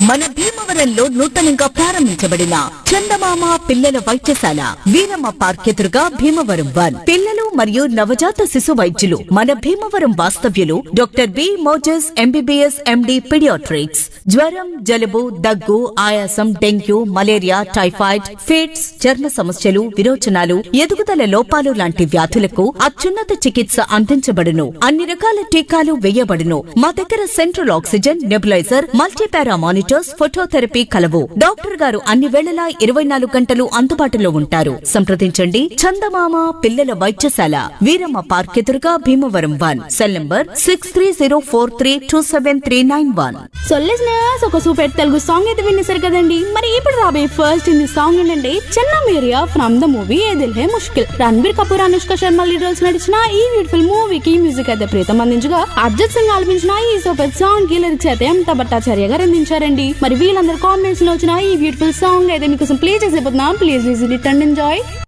మన భీమవరంలో నూతనంగా ప్రారంభించబడిన చందమామ పిల్లల వైద్యశాల వీరమ్మ పార్క్ ఎదురుగా భీమవరం వన్ పిల్లలు మరియు నవజాత శిశు వైద్యులు మన భీమవరం వాస్తవ్యులు doctor B Moses MBBS MD pediatrics జ్వరం జలుబు దగ్గు ఆయాసం డెంగ్యూ మలేరియా టైఫాయిడ్ ఫిట్స్ చర్మ సమస్యలు విరోచనాలు ఎదుగుదల లోపాలు లాంటి వ్యాధులకు అత్యున్నత చికిత్స అందించబడును అన్ని రకాల టీకాలు వేయబడును మా దగ్గర central oxygen nebulizer multipara monitors phototherapy కలవు డాక్టర్ గారు అన్ని వేళలా ఇరవై నాలుగు గంటలు అందుబాటులో ఉంటారు సంప్రదించండి చందమామ పిల్లల వైద్యశాల వీరమ్మ పార్క్ ఎదురుగా Bhimavaram one cell number six three zero four three two seven three nine one so listeners ఒక సూపర్ తెలుగు సాంగ్ అయితే వినేశారు కదండి మరి ఇప్పుడు రాబోయే ఫస్ట్ హిందీ సాంగ్ ఏంటంటే Channa Mereya from the movie Ae Dil Hai Mushkil Ranbir Kapoor Anushka Sharma lead roles నడిచిన ఈ బ్యూటిఫుల్ మూవీకి మ్యూజిక్ అయితే ప్రీతం అందించగా అర్జిత్ సింగ్ ఆలపించిన ఈ సూపర్ సాంగ్ కి లిరిక్స్ అయితే అమిత భట్టాచార్య గారు అందించారండి మరి వీళ్ళందరూ కాంబినేషన్ లో వచ్చిన ఈ బ్యూటిఫుల్ సాంగ్ అయితే మీకోసం ప్లే చేసేపోతున్నాం please visit it and enjoy